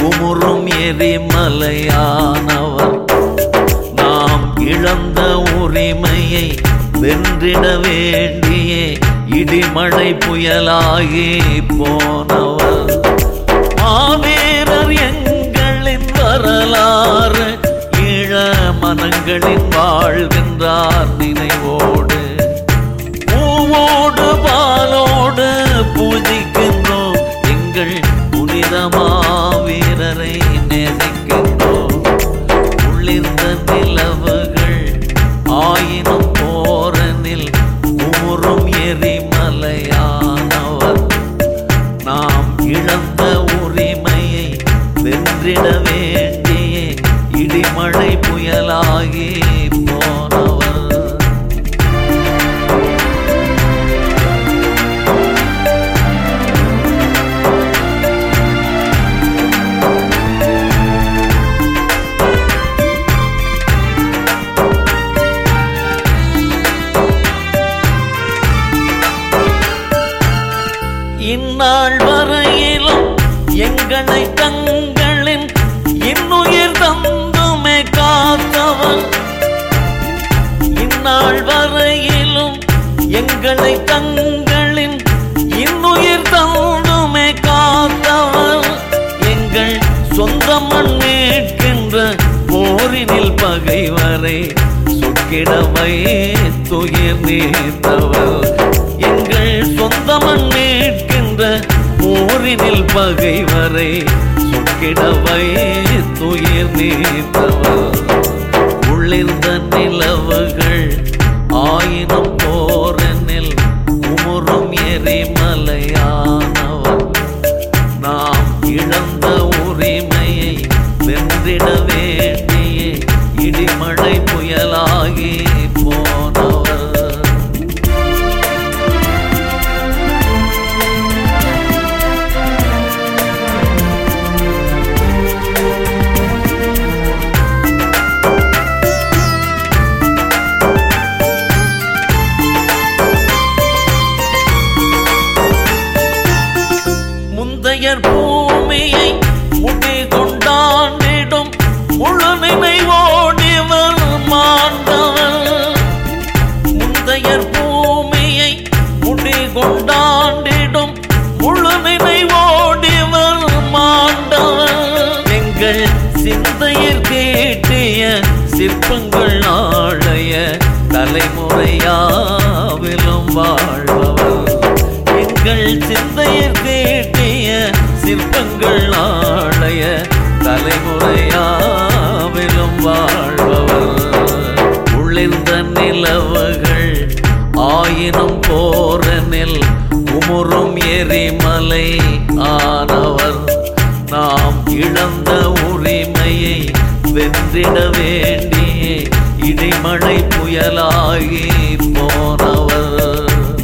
குமுறும் எரிமலையானவர் நாம் இழந்த உரிமையை வென்றிட வேண்டியே இடிமழை புயலாகி போனவர் மாவீரர் எங்களின் வரலாறு ஈழ மனங்களின் வாழ்கின்றார் நினைவோடு பூவோடு பாலோடு பூஜிக்கின்றோம் எங்கள் புனிதமா வீரரை நேசிக்கின்றோம் உள்ளிருந்த நிலவுகள் ஆயினும் போரனில் ஊறும் எரிமலையானவர் நாம் இழந்த உரிமையை வென்றிட வேண்டிய இடிமழை புயலாகி போனவர் இந்நாள் வரையிலும் எங்களை தங்களின் இன்னுயிர் தந்துமே காத்தவன் இந்நாள் வரையிலும் எங்களை தங்களின் இன்னுயிர் தந்துமே காத்தவன் எங்கள் சொந்த மண் மீட்கின்ற போரினில் பகைவரை சொக்கிடவை துயிர் நீத்தவர் எங்கள் சொந்த மண் மீட்கின்ற போரினில் பகைவரை சொக்கிடவை துயிர் நீத்தவர் உள்ளிருந்த நிலவுகள் ஆயினும் போரனில் உமுறும் எரிமலையானவர் நாம் இழந்த உரிமையை வென்றிட வேண்டிய இடிமழை புயலாகி போனவர் முந்தையர் பூமியை முடி கொண்டாண்டிடும் முழு நினைவோடிவர் மாண்டவர் முந்தையர் பூமியை முடி கொண்டாண்டிடும் முழு நினைவோடிவர் மாண்டவர் எங்கள் சிந்தையில் கேட்டிய சிற்பங்கள் நாளைய தலைமுறையாவிலும் வாழ்பவர் எங்கள் சிந்தையில் கேட்டிய சிற்பங்கள் நாளைய தலைமுறையாவிலும் வாழ்பவர் உள்ளிருந்த நிலவுகள் ஆயினும் போரனில் உமுறும் எரிமலை ஆனவர் நாம் இழந்த உரிமையை வென்றிட வேண்டிய இடிமழை புயலாகி போனவர்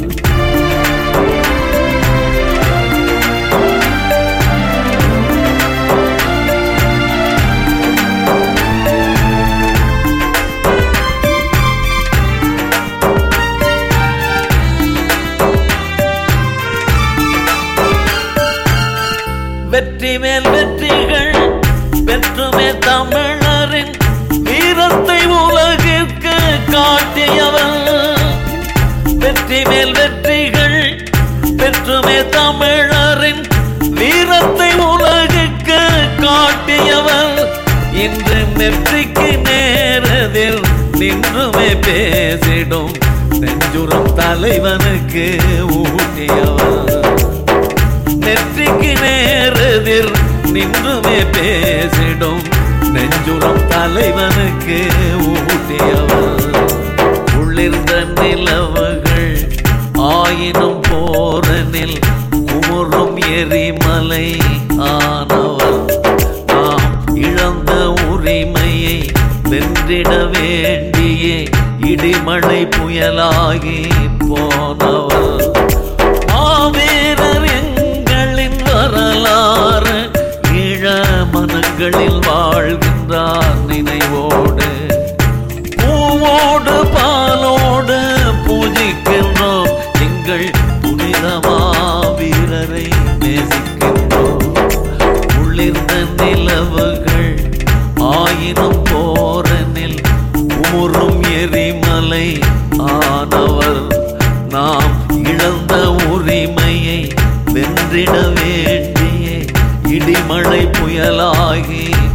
வெற்றி மேல் வெற்றிகள் பெற்றுமே தமிழரின் வீரத்தை உலகிற்கு காட்டியவர் வெற்றி மேல் வெற்றிகள் பெற்றுமே தமிழரின் வீரத்தை உலகுக்கு காட்டியவர் இன்று நெற்றிக்கு நேரதில் நின்றுமே பேசிடும் நெஞ்சுரம் தலைவனுக்கு ஊட்டியவர் நெற்றிக்கு நேரெதிர் நின்றுமே பேசிடும் நெஞ்சுரம் தலைவனுக்கு ஊட்டியவர் உள்ளிருந்த நிலவுகள் ஆயினும் போரனில் குமுறும் எரிமலை ஆனவர் நாம் இழந்த உரிமையை வென்றிட வேண்டிய இடிமழை புயலாகி போனவர் மாவீரர் எங்களின் வரலாறு ஈழ மனங்களில் வாழ்கின்றார் நினைவோடு பூவோடு பாலோடு பூஜிக்கின்றோம் எங்கள் புனிதமா வீரரை நேசிக்கின்றோம் உள்ளிருந்த எரிந்த நிலவுகள் ஆயினும் போரனில் உமுறும் எரிமலை ஆனவர் நாம் இழந்த உரிமையை வென்றிட வேண்டிய இடிமழை புயலாகி